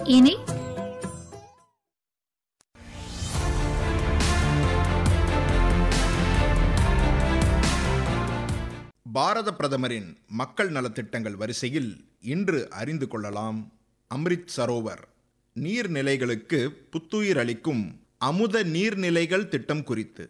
இனி பாரத பிரதமரின் மக்கள் நலத்திட்டங்கள் வரிசையில் இன்று அறிந்து கொள்ளலாம் அம்ரித் சரோவர் நீர்நிலைகளுக்கு புத்துயிர் அளிக்கும் அமுத நீர்நிலைகள் திட்டம் குறித்து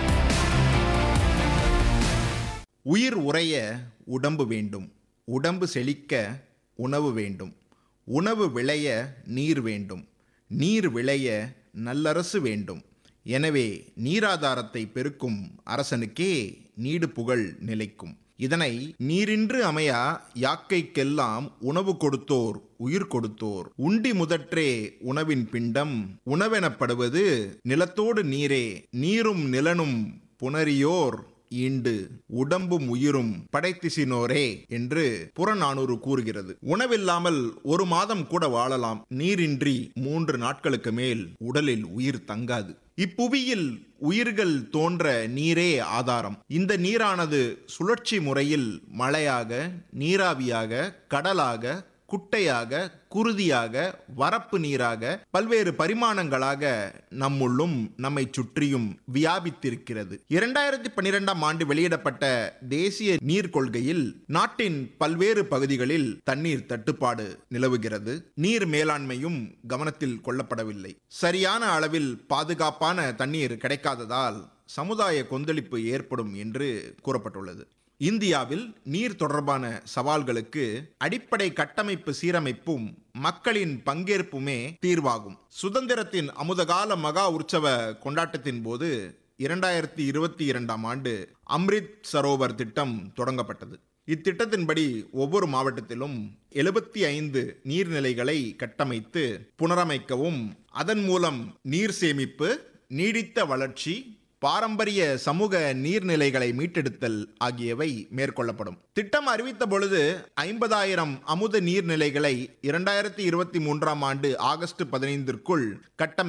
உயிர் உறைய உடம்பு வேண்டும் உடம்பு செழிக்க உணவு வேண்டும் உணவு விளைய நீர் வேண்டும் நீர் விளைய நல்லரசு வேண்டும் எனவே நீராதாரத்தை பெருக்கும் அரசனுக்கே நீடு புகழ் நிலைக்கும் இதனை நீரின்று அமையா யாக்கைக்கெல்லாம் உணவு கொடுத்தோர் உயிர் கொடுத்தோர் உண்டி முதற்றே உணவின் பிண்டம் உணவெனப்படுவது நிலத்தோடு நீரே நீரும் நிலனும் புணரியோர் ஈண்டு உடம்பும் உயிரும் படைத்திசினோரே என்று புறநானூறு கூறுகிறது உணவில்லாமல் ஒரு மாதம் கூட வாழலாம் நீரின்றி மூன்று நாட்களுக்கு மேல் உடலில் உயிர் தங்காது இப்புவியில் உயிர்கள் தோன்ற நீரே ஆதாரம் இந்த நீரானது சுழற்சி முறையில் மழையாக நீராவியாக கடலாக குட்டையாக குருதியாக வரப்பு நீராக பல்வேறு பரிமாணங்களாக நம்முள்ளும் நம்மை சுற்றியும் வியாபித்திருக்கிறது இரண்டாயிரத்தி பன்னிரெண்டாம் ஆண்டு வெளியிடப்பட்ட தேசிய நீர் கொள்கையில் நாட்டின் பல்வேறு பகுதிகளில் தண்ணீர் தட்டுப்பாடு நிலவுகிறது நீர் மேலாண்மையும் கவனத்தில் கொள்ளப்படவில்லை சரியான அளவில் பாதுகாப்பான தண்ணீர் கிடைக்காததால் சமுதாய கொந்தளிப்பு ஏற்படும் என்று கூறப்பட்டுள்ளது இந்தியாவில் நீர் தொடர்பான சவால்களுக்கு அடிப்படை கட்டமைப்பு சீரமைப்பும் மக்களின் பங்கேற்புமே தீர்வாகும் சுதந்திரத்தின் அமுதகால மகா உற்சவ கொண்டாட்டத்தின் போது இரண்டாயிரத்தி இருபத்தி இரண்டாம் ஆண்டு அம்ரித் சரோவர் திட்டம் தொடங்கப்பட்டது இத்திட்டத்தின்படி ஒவ்வொரு மாவட்டத்திலும் எழுபத்தி ஐந்து நீர்நிலைகளை கட்டமைத்து புனரமைக்கவும் அதன் மூலம் நீர் சேமிப்பு நீடித்த வளர்ச்சி பாரம்பரிய சமூக நீர்நிலைகளை மீட்டெடுத்தல் ஆகியவை மேற்கொள்ளப்படும் திட்டம் அறிவித்த பொழுது ஐம்பதாயிரம் அமுத நீர்நிலைகளை இரண்டாயிரத்தி இருபத்தி மூன்றாம் ஆண்டு ஆகஸ்ட் பதினைந்திற்குள் கட்டமை